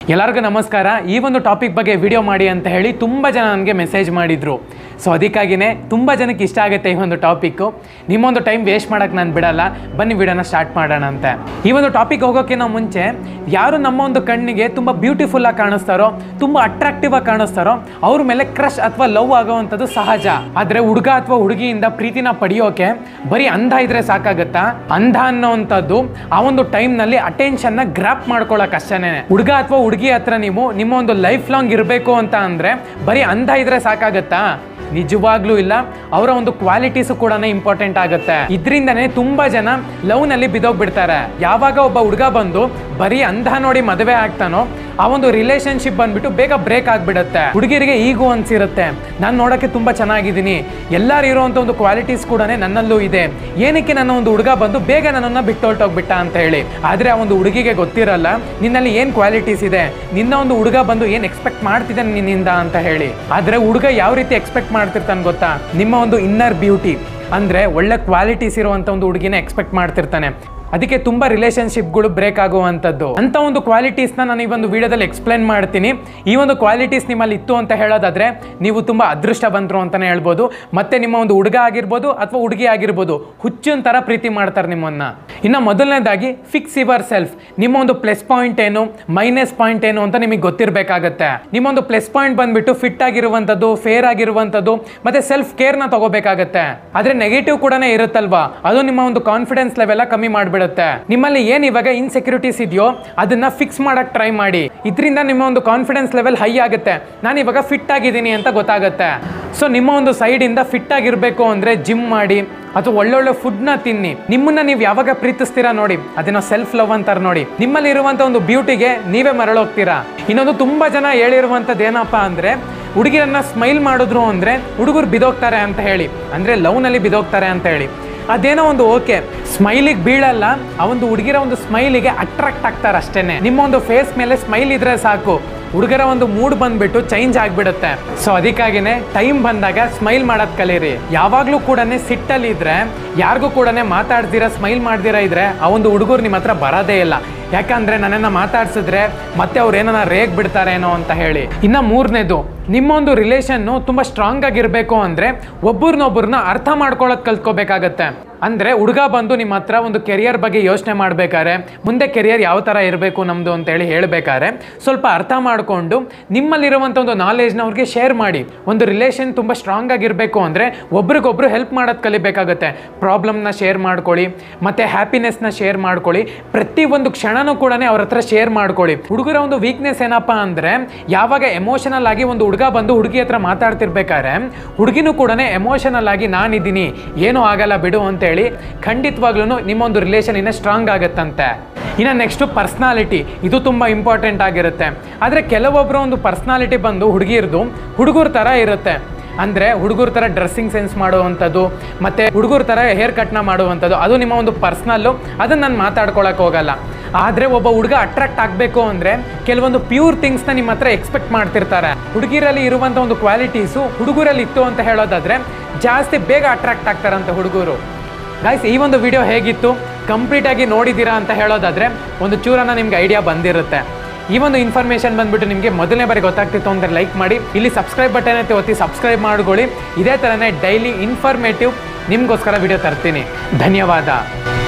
ಎಲ್ಲರಿಗೂ ನಮಸ್ಕಾರ ಈ ಒಂದು ಟಾಪಿಕ್ ಬಗ್ಗೆ ವಿಡಿಯೋ ಮಾಡಿ ಅಂತ ಹೇಳಿ ತುಂಬ ಜನ ನನಗೆ ಮೆಸೇಜ್ ಮಾಡಿದರು ಸೊ ಅದಕ್ಕಾಗಿಯೇ ತುಂಬ ಜನಕ್ಕೆ ಇಷ್ಟ ಆಗುತ್ತೆ ಈ ಒಂದು ಟಾಪಿಕ್ಕು ನಿಮ್ಮೊಂದು ಟೈಮ್ ವೇಸ್ಟ್ ಮಾಡೋಕ್ಕೆ ನಾನು ಬಿಡಲ್ಲ ಬನ್ನಿ ವಿಡಿಯೋನ ಸ್ಟಾರ್ಟ್ ಮಾಡೋಣ ಅಂತ ಈ ಒಂದು ಟಾಪಿಕ್ ಹೋಗೋಕ್ಕಿಂತ ಮುಂಚೆ ಯಾರು ನಮ್ಮ ಒಂದು ಕಣ್ಣಿಗೆ ತುಂಬ ಬ್ಯೂಟಿಫುಲ್ ಆಗಿ ಕಾಣಿಸ್ತಾರೋ ತುಂಬ ಅಟ್ರಾಕ್ಟಿವ್ ಆಗಿ ಕಾಣಿಸ್ತಾರೋ ಅವ್ರ ಮೇಲೆ ಕ್ರಶ್ ಅಥವಾ ಲವ್ ಆಗೋವಂಥದ್ದು ಸಹಜ ಆದರೆ ಹುಡುಗ ಅಥವಾ ಹುಡುಗಿಯಿಂದ ಪ್ರೀತಿನ ಪಡೆಯೋಕೆ ಬರೀ ಅಂಧ ಇದ್ರೆ ಸಾಕಾಗತ್ತಾ ಅಂಧ ಅನ್ನೋವಂಥದ್ದು ಆ ಒಂದು ಟೈಮ್ನಲ್ಲಿ ಅಟೆನ್ಷನ್ನ ಗ್ರಾಪ್ ಮಾಡ್ಕೊಳಕ್ ಅಷ್ಟೇನೆ ಹುಡುಗ ಅಥವಾ ಹುಡುಗಿ ಹತ್ರ ನೀವು ನಿಮ್ಮ ಒಂದು ಲೈಫ್ ಲಾಂಗ್ ಇರಬೇಕು ಅಂತ ಅಂದ್ರೆ ಬರೀ ಅಂಧ ಇದ್ರೆ ಸಾಕಾಗತ್ತಾ ನಿಜವಾಗ್ಲೂ ಇಲ್ಲ ಅವರ ಒಂದು ಕ್ವಾಲಿಟೀಸ್ ಕೂಡ ಇಂಪಾರ್ಟೆಂಟ್ ಆಗುತ್ತೆ ಇದರಿಂದನೇ ತುಂಬಾ ಜನ ಲವ್ ನಲ್ಲಿ ಬಿದೋಗ್ಬಿಡ್ತಾರೆ ಯಾವಾಗ ಒಬ್ಬ ಹುಡುಗ ಬಂದು ಬರೀ ಅಂಧ ನೋಡಿ ಮದುವೆ ಆಗ್ತಾನೋ ಆ ಒಂದು ರಿಲೇಶನ್ಶಿಪ್ ಬಂದ್ಬಿಟ್ಟು ಬೇಗ ಬ್ರೇಕ್ ಆಗ್ಬಿಡುತ್ತೆ ಹುಡುಗಿರಿಗೆ ಈಗೂ ಅನ್ಸಿರುತ್ತೆ ನಾನು ನೋಡಕ್ಕೆ ತುಂಬಾ ಚೆನ್ನಾಗಿದ್ದೀನಿ ಎಲ್ಲರೂ ಇರುವಂತ ಒಂದು ಕ್ವಾಲಿಟೀಸ್ ಕೂಡ ನನ್ನಲ್ಲೂ ಇದೆ ಏನಕ್ಕೆ ನನ್ನ ಒಂದು ಹುಡುಗ ಬಂದು ಬೇಗ ನನ್ನನ್ನ ಬಿಟ್ಟು ಹೊರಟೋಗ್ಬಿಟ್ಟ ಅಂತ ಹೇಳಿ ಆದ್ರೆ ಆ ಒಂದು ಹುಡುಗಿಗೆ ಗೊತ್ತಿರಲ್ಲ ನಿನ್ನಲ್ಲಿ ಏನ್ ಕ್ವಾಲಿಟೀಸ್ ಇದೆ ನಿನ್ನ ಒಂದು ಹುಡುಗ ಬಂದು ಏನ್ ಎಕ್ಸ್ಪೆಕ್ಟ್ ಮಾಡ್ತಿದ್ದಾನೆ ನಿನ್ನಿಂದ ಅಂತ ಹೇಳಿ ಆದ್ರೆ ಹುಡುಗ ಯಾವ ರೀತಿ ಎಕ್ಸ್ಪೆಕ್ಟ್ ಮಾಡ್ತಿರ್ತಾನೆ ಗೊತ್ತಾ ನಿಮ್ಮ ಒಂದು ಇನ್ನರ್ ಬ್ಯೂಟಿ ಅಂದ್ರೆ ಒಳ್ಳೆ ಕ್ವಾಲಿಟೀಸ್ ಇರುವಂತ ಒಂದು ಹುಡುಗಿನ ಎಕ್ಸ್ಪೆಕ್ಟ್ ಮಾಡ್ತಿರ್ತಾನೆ ಅದಕ್ಕೆ ತುಂಬಾ ರಿಲೇಶನ್ಶಿಪ್ಗಳು ಬ್ರೇಕ್ ಆಗುವಂಥದ್ದು ಅಂತ ಒಂದು ಕ್ವಾಲಿಟೀಸ್ನ ನಾನು ಈ ಒಂದು ವಿಡಿಯೋದಲ್ಲಿ ಎಕ್ಸ್ಪ್ಲೇನ್ ಮಾಡ್ತೀನಿ ಈ ಒಂದು ಕ್ವಾಲಿಟೀಸ್ ನಿಮ್ಮಲ್ಲಿ ಇತ್ತು ಅಂತ ಹೇಳೋದಾದ್ರೆ ನೀವು ತುಂಬಾ ಅದೃಷ್ಟ ಬಂದ್ರು ಅಂತಾನೆ ಹೇಳ್ಬೋದು ಮತ್ತೆ ನಿಮ್ಮ ಒಂದು ಹುಡುಗ ಆಗಿರ್ಬೋದು ಅಥವಾ ಹುಡುಗಿ ಆಗಿರ್ಬೋದು ಹುಚ್ಚಿನ ತರ ಪ್ರೀತಿ ಮಾಡ್ತಾರೆ ನಿಮ್ಮನ್ನ ಇನ್ನು ಮೊದಲನೇದಾಗಿ ಫಿಕ್ಸ್ ಯುವರ್ ಸೆಲ್ಫ್ ನಿಮ್ಮ ಒಂದು ಪ್ಲಸ್ ಪಾಯಿಂಟ್ ಏನು ಮೈನಸ್ ಪಾಯಿಂಟ್ ಏನು ಅಂತ ನಿಮಗೆ ಗೊತ್ತಿರಬೇಕಾಗತ್ತೆ ನಿಮ್ಮ ಒಂದು ಪ್ಲಸ್ ಪಾಯಿಂಟ್ ಬಂದ್ಬಿಟ್ಟು ಫಿಟ್ ಆಗಿರುವಂಥದ್ದು ಫೇರ್ ಆಗಿರುವಂಥದ್ದು ಮತ್ತೆ ಸೆಲ್ಫ್ ಕೇರ್ನ ತಗೋಬೇಕಾಗತ್ತೆ ಆದ್ರೆ ನೆಗೆಟಿವ್ ಕೂಡ ಇರುತ್ತಲ್ವಾ ಅದು ನಿಮ್ಮ ಒಂದು ಕಾನ್ಫಿಡೆನ್ಸ್ ಲೆವೆಲ್ ಕಮ್ಮಿ ಮಾಡ್ಬಿಡುತ್ತೆ ನಿಮ್ಮಲ್ಲಿ ಏನ್ ಇವಾಗ ಇನ್ಸೆಕ್ಯೂರಿಟೀಸ್ ಇದೆಯೋ ಅದನ್ನ ಫಿಕ್ಸ್ ಮಾಡಕ್ ಟ್ರೈ ಮಾಡಿ ಇದರಿಂದ ನಿಮ್ಮ ಒಂದು ಕಾನ್ಫಿಡೆನ್ಸ್ ಲೆವೆಲ್ ಹೈ ಆಗುತ್ತೆ ನಾನು ಇವಾಗ ಫಿಟ್ ಆಗಿದ್ದೀನಿ ಅಂತ ಗೊತ್ತಾಗುತ್ತೆ ಸೊ ನಿಮ್ಮ ಒಂದು ಸೈಡ್ ಇಂದ ಫಿಟ್ ಆಗಿರ್ಬೇಕು ಅಂದ್ರೆ ಜಿಮ್ ಮಾಡಿ ಅಥವಾ ಒಳ್ಳೊಳ್ಳೆ ಫುಡ್ನ ತಿನ್ನಿ ನಿಮ್ಮನ್ನ ನೀವು ಯಾವಾಗ ಪ್ರೀತಿಸ್ತೀರಾ ನೋಡಿ ಅದನ್ನ ಸೆಲ್ಫ್ ಲವ್ ಅಂತಾರೆ ನೋಡಿ ನಿಮ್ಮಲ್ಲಿ ಇರುವಂತ ಒಂದು ಬ್ಯೂಟಿಗೆ ನೀವೇ ಮರಳೋಗ್ತೀರಾ ಇನ್ನೊಂದು ತುಂಬಾ ಜನ ಹೇಳಿರುವಂತದ್ದು ಏನಪ್ಪಾ ಅಂದ್ರೆ ಹುಡುಗಿರನ್ನ ಸ್ಮೈಲ್ ಮಾಡಿದ್ರು ಅಂದ್ರೆ ಹುಡುಗರು ಬಿದೋಗ್ತಾರೆ ಅಂತ ಹೇಳಿ ಅಂದ್ರೆ ಲವ್ ನಲ್ಲಿ ಬಿದೋಗ್ತಾರೆ ಅಂತ ಹೇಳಿ ಅದೇನೋ ಒಂದು ಓಕೆ ಸ್ಮೈಲಿಗೆ ಬೀಳಲ್ಲ ಆ ಒಂದು ಹುಡುಗಿರ ಒಂದು ಸ್ಮೈಲಿಗೆ ಅಟ್ರಾಕ್ಟ್ ಆಗ್ತಾರೆ ಅಷ್ಟೇನೆ ನಿಮ್ಮ ಒಂದು ಫೇಸ್ ಮೇಲೆ ಸ್ಮೈಲ್ ಇದ್ರೆ ಸಾಕು ಹುಡುಗರ ಒಂದು ಮೂಡ್ ಬಂದ್ಬಿಟ್ಟು ಚೇಂಜ್ ಆಗ್ಬಿಡುತ್ತೆ ಸೊ ಅದಕ್ಕಾಗಿನೇ ಟೈಮ್ ಬಂದಾಗ ಸ್ಮೈಲ್ ಮಾಡೋದ್ ಕಲೀರಿ ಯಾವಾಗ್ಲೂ ಕೂಡ ಸಿಟ್ಟಲ್ಲಿ ಇದ್ರೆ ಯಾರಿಗೂ ಕೂಡ ಮಾತಾಡ್ದಿರ ಸ್ಮೈಲ್ ಮಾಡ್ದಿರ ಇದ್ರೆ ಆ ಒಂದು ಹುಡುಗರು ನಿಮ್ಮ ಹತ್ರ ಬರೋದೇ ಇಲ್ಲ ಯಾಕಂದ್ರೆ ನನ್ನನ್ನ ಮಾತಾಡ್ಸಿದ್ರೆ ಮತ್ತೆ ಅವ್ರು ಏನನ್ನ ರೇಗ್ ಬಿಡ್ತಾರೇನೋ ಅಂತ ಹೇಳಿ ಇನ್ನ ಮೂರನೇದು ನಿಮ್ಮೊಂದು ರಿಲೇಷನ್ನು ತುಂಬಾ ಸ್ಟ್ರಾಂಗ್ ಆಗಿರ್ಬೇಕು ಅಂದ್ರೆ ಒಬ್ಬರನ್ನೊಬ್ಬರನ್ನ ಅರ್ಥ ಮಾಡ್ಕೊಳ್ಳೋದು ಕಲ್ತ್ಕೋಬೇಕಾಗತ್ತೆ ಅಂದ್ರೆ ಹುಡುಗ ಬಂದು ನಿಮ್ಮ ಹತ್ರ ಒಂದು ಕೆರಿಯರ್ ಬಗ್ಗೆ ಯೋಚನೆ ಮಾಡ್ಬೇಕಾದ್ರೆ ಮುಂದೆ ಕೆರಿಯರ್ ಯಾವ ಥರ ಇರಬೇಕು ನಮ್ಮದು ಅಂತೇಳಿ ಹೇಳ್ಬೇಕಾದ್ರೆ ಸ್ವಲ್ಪ ಅರ್ಥ ಮಾಡಿಕೊಂಡು ನಿಮ್ಮಲ್ಲಿರುವಂಥ ಒಂದು ನಾಲೆಜ್ನ ಅವ್ರಿಗೆ ಶೇರ್ ಮಾಡಿ ಒಂದು ರಿಲೇಷನ್ ತುಂಬ ಸ್ಟ್ರಾಂಗ್ ಆಗಿರಬೇಕು ಅಂದರೆ ಒಬ್ರಿಗೊಬ್ರು ಹೆಲ್ಪ್ ಮಾಡೋದು ಕಲಿಬೇಕಾಗತ್ತೆ ಪ್ರಾಬ್ಲಮ್ನ ಶೇರ್ ಮಾಡ್ಕೊಳ್ಳಿ ಮತ್ತು ಹ್ಯಾಪಿನೆಸ್ನ ಶೇರ್ ಮಾಡ್ಕೊಳ್ಳಿ ಪ್ರತಿ ಒಂದು ಕ್ಷಣನೂ ಕೂಡ ಅವ್ರ ಹತ್ರ ಶೇರ್ ಮಾಡ್ಕೊಳ್ಳಿ ಹುಡುಗರ ಒಂದು ವೀಕ್ನೆಸ್ ಏನಪ್ಪ ಅಂದರೆ ಯಾವಾಗ ಎಮೋಷನಲ್ ಆಗಿ ಒಂದು ಹುಡುಗ ಬಂದು ಹುಡುಗಿ ಹತ್ರ ಮಾತಾಡ್ತಿರ್ಬೇಕಾದ್ರೆ ಹುಡುಗಿನೂ ಕೂಡ ಎಮೋಷನಲ್ ಆಗಿ ನಾನಿದ್ದೀನಿ ಏನೂ ಆಗಲ್ಲ ಬಿಡು ಅಂತೇಳಿ ಖಂಡಿತವಾಗ್ಲೂ ನಿಮ್ಮ ಒಂದು ರಿಲೇಷನ್ ಇನ್ನೂ ಸ್ಟ್ರಾಂಗ್ ಆಗುತ್ತಂತೆ ಇನ್ನು ನೆಕ್ಸ್ಟು ಪರ್ಸ್ನಾಲಿಟಿ ಇದು ತುಂಬ ಇಂಪಾರ್ಟೆಂಟ್ ಆಗಿರುತ್ತೆ ಆದರೆ ಕೆಲವೊಬ್ಬರ ಒಂದು ಪರ್ಸ್ನಾಲಿಟಿ ಬಂದು ಹುಡುಗಿರ್ದು ಹುಡುಗರ ಥರ ಇರುತ್ತೆ ಅಂದರೆ ಹುಡುಗರ ಥರ ಡ್ರೆಸ್ಸಿಂಗ್ ಸೆನ್ಸ್ ಮಾಡುವಂಥದ್ದು ಮತ್ತು ಹುಡುಗರ ಥರ ಹೇರ್ ಕಟ್ನ ಮಾಡುವಂಥದ್ದು ಅದು ನಿಮ್ಮ ಒಂದು ಪರ್ಸ್ನಲ್ಲು ಅದನ್ನು ನಾನು ಮಾತಾಡ್ಕೊಳಕ್ಕೆ ಹೋಗಲ್ಲ ಆದರೆ ಒಬ್ಬ ಹುಡುಗ ಅಟ್ರಾಕ್ಟ್ ಆಗಬೇಕು ಅಂದರೆ ಕೆಲವೊಂದು ಪ್ಯೂರ್ ಥಿಂಗ್ಸ್ನ ನಿಮ್ಮ ಹತ್ರ ಎಕ್ಸ್ಪೆಕ್ಟ್ ಮಾಡ್ತಿರ್ತಾರೆ ಹುಡುಗಿರಲ್ಲಿ ಇರುವಂಥ ಒಂದು ಕ್ವಾಲಿಟೀಸು ಹುಡುಗರಲ್ಲಿ ಇತ್ತು ಅಂತ ಹೇಳೋದಾದರೆ ಜಾಸ್ತಿ ಬೇಗ ಅಟ್ರಾಕ್ಟ್ ಆಗ್ತಾರಂತೆ ಹುಡುಗರು ಗಾಯ್ಸ್ ಈ ಒಂದು ವಿಡಿಯೋ ಹೇಗಿತ್ತು ಕಂಪ್ಲೀಟ್ ಆಗಿ ನೋಡಿದ್ದೀರಾ ಅಂತ ಹೇಳೋದಾದ್ರೆ ಒಂದು ಚೂರನ್ನ ನಿಮ್ಗೆ ಐಡಿಯಾ ಬಂದಿರುತ್ತೆ ಈ ಒಂದು ಇನ್ಫಾರ್ಮೇಷನ್ ಬಂದ್ಬಿಟ್ಟು ನಿಮಗೆ ಮೊದಲನೇ ಬಾರಿ ಗೊತ್ತಾಗ್ತಿತ್ತು ಅಂದರೆ ಲೈಕ್ ಮಾಡಿ ಇಲ್ಲಿ ಸಬ್ಸ್ಕ್ರೈಬ್ ಬಟನ್ ಐತೆ ಒತ್ತಿ ಸಬ್ಸ್ಕ್ರೈಬ್ ಮಾಡ್ಕೊಳ್ಳಿ ಇದೇ ಥರನೇ ಡೈಲಿ ಇನ್ಫಾರ್ಮೇಟಿವ್ ನಿಮಗೋಸ್ಕರ ವಿಡಿಯೋ ತರ್ತೀನಿ ಧನ್ಯವಾದ